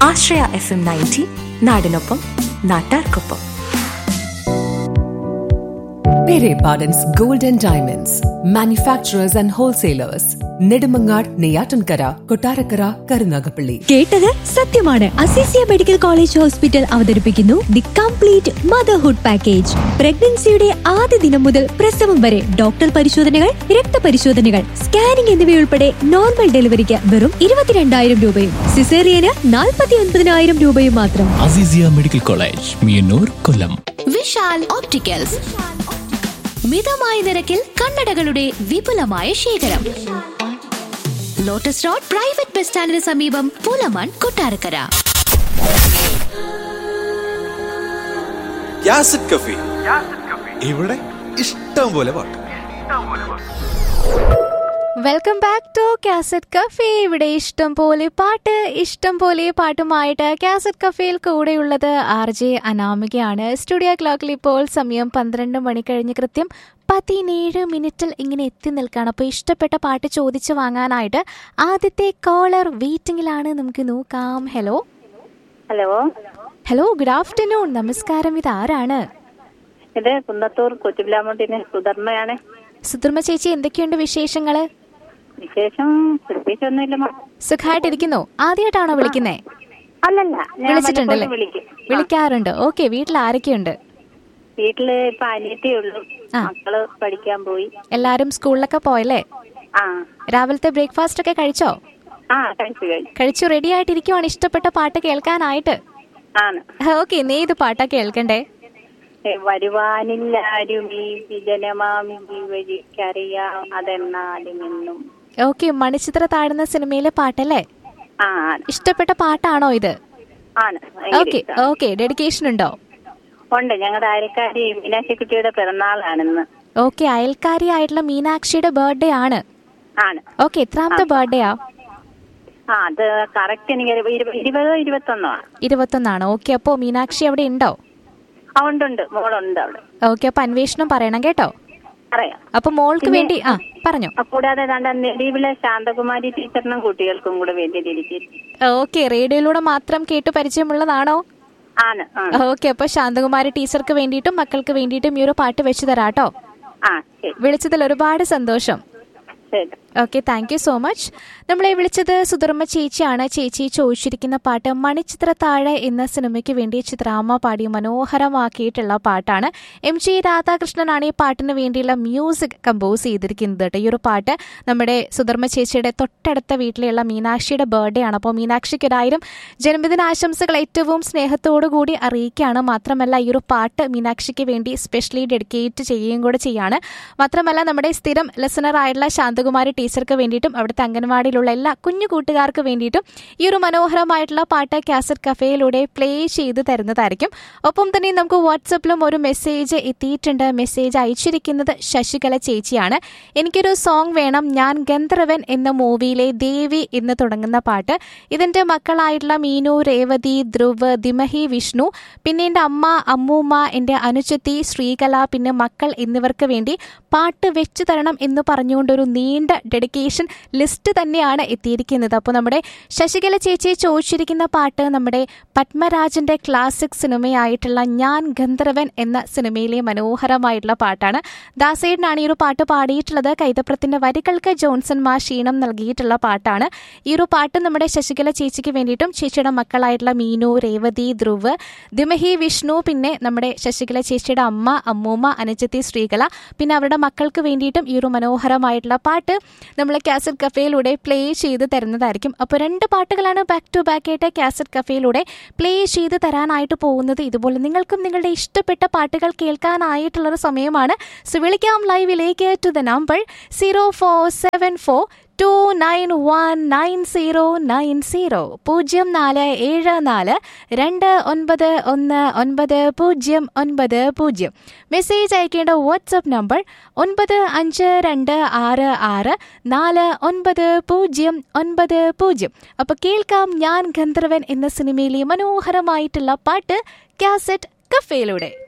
ആശ്രയ F M ninety നാടിനൊപ്പം നാട്ടാർക്കൊപ്പം Pere Pardon's Gold and Diamonds, manufacturers and wholesalers, Nedumangad, Neyatankara, Kotarakara, Karunagapalli. കേട്ടത് സത്യമാണ് Azeezia medical college hospital അവതരിപ്പിക്കുന്നു the complete motherhood package പ്രഗ്നൻസിയുടെ ആദ്യ ദിനം മുതൽ പ്രസവം വരെ ഡോക്ടർ പരിശോധനകൾ രക്തപരിശോധനകൾ സ്കാനിംഗ് എന്നിവയുൾപ്പെടെ നോർമൽ ഡെലിവറിക്ക് വെറും ഇരുപത്തിരണ്ടായിരം രൂപയും സിസേറിയന് നാൽപ്പത്തി ഒൻപതിനായിരം രൂപയും മാത്രം Azeezia medical college Meeyannoor Kollam Vishal opticals മിതമായ നിരക്കിൽ കണ്ണടകളുടെ വിപുലമായ ശേഖരം ലോട്ടസ് റോഡ് പ്രൈവറ്റ് ബസ് സ്റ്റാൻഡിന് സമീപം പൂലമാൻ കൊട്ടാരക്കര യാസിഡ് കഫി ഇവിടെ ഇഷ്ടം പോലെ പാട്ട് welcome back to cassette cafe ഇവിടെ ഇഷ്ടം പോലെ പാട്ട് ഇഷ്ടം പോലെ പാട്ടുമായിട്ട് കാസറ്റ് കഫേയിൽ കൂടെയുള്ളത് ആർ ജെ അനാമികയാണ് സ്റ്റുഡിയോ ക്ലോക്കിൽ ഇപ്പോൾ സമയം പന്ത്രണ്ട് മണി കഴിഞ്ഞ് കൃത്യം പതിനേഴ് മിനിറ്റിൽ ഇങ്ങനെ എത്തി നിൽക്കുകയാണ് അപ്പോൾ ഇഷ്ടപ്പെട്ട പാട്ട് ചോദിച്ചു വാങ്ങാനായിട്ട് ആദ്യത്തെ കോളർ വെയിറ്റിംഗിലാണ് നമുക്ക് നോക്കാം hello hello hello good afternoon നമസ്കാരം ഇത് ആരാണ് ഇത് കുന്നത്തൂർ കൊച്ചുപിലാമോട്ടിന് സുധർമ്മയാണ് സുധർമ്മ ചേച്ചി എന്തൊക്കെയുണ്ട് വിശേഷങ്ങള് വിശേഷം പ്രത്യേകിച്ചൊന്നുമില്ല മ- സുഖമായിട്ടിരിക്കുന്നു ആദ്യമായിട്ടാണോ വിളിക്കുന്നേ അല്ലല്ല ഞാൻ വിളിച്ചിട്ടുണ്ടല്ലേ വല്ലപ്പോഴും വിളിക്കും വിളിക്കാറുണ്ട് ഓക്കെ വീട്ടിൽ ആരൊക്കെയുണ്ട് വീട്ടില് ഇപ്പൊ അനിയത്തേ ഉള്ളൂ ആ. മക്കള് പഠിക്കാൻ പോയി എല്ലാരും സ്കൂളിലൊക്കെ പോയല്ലേ ആ രാവിലത്തെ ബ്രേക്ക്ഫാസ്റ്റ് ഒക്കെ കഴിച്ചോ ആ കഴിച്ചു കഴിച്ചു കഴിച്ചു റെഡി ആയിട്ടിരിക്കുവാണ് ഇഷ്ടപ്പെട്ട പാട്ട് കേൾക്കാനായിട്ട് ആണ് ഓക്കെ നീ ഇത് പാട്ടാ കേൾക്കണ്ടേ ഏ, വരുവാനില്ലാരും ഈ വിജനമാമി വഴിക്കറിയാം അതെന്നാലും എന്നും ഓക്കെ മണിച്ചിത്ര താഴുന്ന സിനിമയിലെ പാട്ടല്ലേ ആ ആണ് ഇഷ്ടപ്പെട്ട പാട്ടാണോ ഇത് ആണ് ഭയങ്കര ഓക്കെ ഇഷ്ടാ. ഓക്കെ ഡെഡിക്കേഷൻ ഉണ്ടോ ഉണ്ട് ഞങ്ങളുടെ അയൽക്കാരി മീനാക്ഷിക്കുട്ടിയുടെ പിറന്നാളാണിന്ന് ഓക്കെ അയൽക്കാരി ആയിട്ടുള്ള മീനാക്ഷിയുടെ ബർത്ത്ഡേ ആണ് ആണ് ഓക്കെ എത്രാമത്തെ ബർത്ത്ഡേയാ ആ അത് കറക്റ്റ് എനിക്ക് ഒരു ഇരുപ- ഇരുപതോ ഇരുപത്തൊന്നോ ആണ് ഇരുപത്തൊന്നാണ് ഓക്കെ അപ്പോ മീനാക്ഷി അവിടെ ഉണ്ടോ ആ ഉണ്ട് ഉണ്ട് മോളുണ്ട് അവിടെ ഓക്കെ അപ്പൊ അന്വേഷണം പറയണം കേട്ടോ അറിയാം അപ്പൊ മോൾക്ക് വേണ്ടി ആ പറഞ്ഞോ ആ, കൂടാതെ ദാണ്ട നെടിവിലെ ശാന്തകുമാരി ടീച്ചറിനും കുട്ടികൾക്കും കൂടെ വേണ്ടി തിരിച്ചിരിക്കും ഓക്കെ റേഡിയോയിലൂടെ മാത്രം കേട്ട് പരിചയമുള്ളതാണോ ആണ് ആണ് ഓക്കെ അപ്പൊ ശാന്തകുമാരി ടീച്ചർക്ക് വേണ്ടിയിട്ടും മക്കൾക്ക് വേണ്ടിയിട്ടും ഈ ഒരു പാട്ട് വെച്ച് തരാട്ടോ ആ ശരി വിളിച്ചതിൽ ഒരുപാട് സന്തോഷം ശരി okay thank you so much നമ്മളെ വിളിച്ചത് സുധർമ്മ ചേച്ചിയാണ് ചേച്ചി ചോദിച്ചിരിക്കുന്ന പാട്ട് മണിച്ചിത്ര താഴെ എന്ന സിനിമയ്ക്ക് വേണ്ടി ചിത്രാമ്മ പാടി മനോഹരമാക്കിയിട്ടുള്ള പാട്ടാണ് എം ജി രാധാകൃഷ്ണനാണ് ഈ പാട്ടിന് വേണ്ടിയുള്ള മ്യൂസിക് കമ്പോസ് ചെയ്തിരിക്കുന്നത് കേട്ടോ ഈ ഒരു പാട്ട് നമ്മുടെ സുധർമ്മ ചേച്ചിയുടെ തൊട്ടടുത്ത വീട്ടിലുള്ള മീനാക്ഷിയുടെ ബർത്ത്ഡേ ആണ് അപ്പോൾ മീനാക്ഷിക്ക് ഒരായിരം ജന്മദിനാശംസകൾ ഏറ്റവും സ്നേഹത്തോടു കൂടി അറിയിക്കുകയാണ് മാത്രമല്ല ഈ ഒരു പാട്ട് മീനാക്ഷിക്ക് വേണ്ടി സ്പെഷ്യലി ഡെഡിക്കേറ്റ് ചെയ്യുകയും കൂടെ ചെയ്യാണ് മാത്രമല്ല നമ്മുടെ സ്ഥിരം ലിസണർ ആയിട്ടുള്ള ശാന്തകുമാരി ടീച്ചർക്ക് വേണ്ടിയിട്ടും അവിടുത്തെ അംഗൻവാടിയിലുള്ള എല്ലാ കുഞ്ഞു കൂട്ടുകാർക്ക് വേണ്ടിയിട്ടും ഈ ഒരു മനോഹരമായിട്ടുള്ള പാട്ട് കാസറ്റ് കഫേയിലൂടെ പ്ലേ ചെയ്ത് തരുന്നതായിരിക്കും ഒപ്പം തന്നെ നമുക്ക് വാട്സപ്പിലും ഒരു മെസ്സേജ് എത്തിയിട്ടുണ്ട് മെസ്സേജ് അയച്ചിരിക്കുന്നത് ശശികല ചേച്ചിയാണ് എനിക്കൊരു സോങ് വേണം ഞാൻ ഗന്ധർവൻ എന്ന മൂവിയിലെ ദേവി എന്ന് തുടങ്ങുന്ന പാട്ട് ഇതിന്റെ മക്കളായിട്ടുള്ള മീനു രേവതി ധ്രുവ് ദിമഹി വിഷ്ണു പിന്നെ എൻ്റെ അമ്മ അമ്മൂമ്മ എൻ്റെ അനുജത്തി ശ്രീകല പിന്നെ മക്കൾ എന്നിവർക്ക് വേണ്ടി പാട്ട് വെച്ചു തരണം എന്ന് പറഞ്ഞുകൊണ്ട് ഒരു നീണ്ട ഡെഡിക്കേഷൻ ലിസ്റ്റ് തന്നെയാണ് എത്തിയിരിക്കുന്നത് അപ്പോൾ നമ്മുടെ ശശികല ചേച്ചി ചോദിച്ചിരിക്കുന്ന പാട്ട് നമ്മുടെ പത്മരാജന്റെ ക്ലാസിക് സിനിമയായിട്ടുള്ള ഞാൻ ഗന്ധർവൻ എന്ന സിനിമയിലെ മനോഹരമായിട്ടുള്ള പാട്ടാണ് ദാസേടനാണ് ഈ ഒരു പാട്ട് പാടിയിട്ടുള്ളത് കൈതപ്രത്തിന്റെ വരികൾക്ക് ജോൺസൺ മാ ക്ഷീണം നൽകിയിട്ടുള്ള പാട്ടാണ് ഈ ഒരു പാട്ട് നമ്മുടെ ശശികല ചേച്ചിക്ക് വേണ്ടിയിട്ടും ചേച്ചിയുടെ മക്കളായിട്ടുള്ള മീനു രേവതി ധ്രുവ് ദിമഹി വിഷ്ണു പിന്നെ നമ്മുടെ ശശികല ചേച്ചിയുടെ അമ്മ അമ്മൂമ്മ അനുജത്തി ശ്രീകല പിന്നെ അവരുടെ മക്കൾക്ക് വേണ്ടിയിട്ടും ഈ ഒരു മനോഹരമായിട്ടുള്ള പാട്ട് നമ്മൾ കാസറ്റ് കഫേയിലൂടെ പ്ലേ ചെയ്ത് തരുന്നതായിരിക്കും അപ്പോൾ രണ്ട് പാട്ടുകളാണ് ബാക്ക് ടു ബാക്ക് ആയിട്ട് കാസറ്റ് കഫേയിലൂടെ പ്ലേ ചെയ്ത് തരാനായിട്ട് പോകുന്നത് ഇതുപോലെ നിങ്ങൾക്കും നിങ്ങളുടെ ഇഷ്ടപ്പെട്ട പാട്ടുകൾ കേൾക്കാനായിട്ടുള്ളൊരു സമയമാണ് സോ വിളിക്കാം ലൈവിലേക്ക് to the number zero four seven four two nine one nine zero nine zero പൂജ്യം നാല് ഏഴ് നാല് രണ്ട് ഒൻപത് ഒന്ന് ഒൻപത് പൂജ്യം ഒൻപത് പൂജ്യം മെസ്സേജ് അയക്കേണ്ട വാട്സപ്പ് നമ്പർ ഒൻപത് അഞ്ച് രണ്ട് ആറ് ആറ് നാല് ഒൻപത് പൂജ്യം ഒൻപത് പൂജ്യം അപ്പോൾ കേൾക്കാം ഞാൻ ഗന്ധർവൻ എന്ന സിനിമയിലെ മനോഹരമായിട്ടുള്ള പാട്ട് കാസറ്റ് കഫേയിലൂടെ